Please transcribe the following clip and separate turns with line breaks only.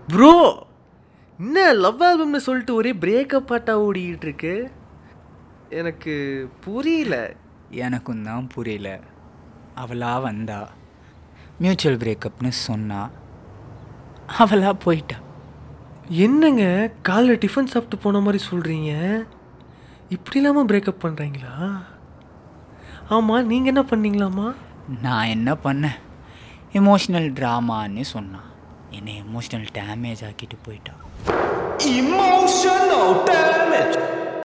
Bro என்ன love ஆல்பம்னு சொல்லிட்டு ஒரே பிரேக்கப் பாட்டா ஓடிக்கிட்டு இருக்கு எனக்கு புரியல
எனக்கும் தான் புரியல அவளா வந்தா மியூச்சுவல் பிரேக்கப்னு சொன்னா அவளா போயிட்டா
என்னங்க காலைல டிஃபன் சாப்பிட்டு போன மாதிரி சொல்கிறீங்க இப்படி இல்லாமல் பிரேக்கப் பண்ணுறீங்களா ஆமாம் நீங்கள் என்ன பண்ணீங்களாம்மா
நான் என்ன பண்ணேன் எமோஷ்னல் ட்ராமான்னு சொன்னான் என்னை எமோஷ்னல் டேமேஜ் ஆக்கிட்டு போயிட்டா
Emotional damage.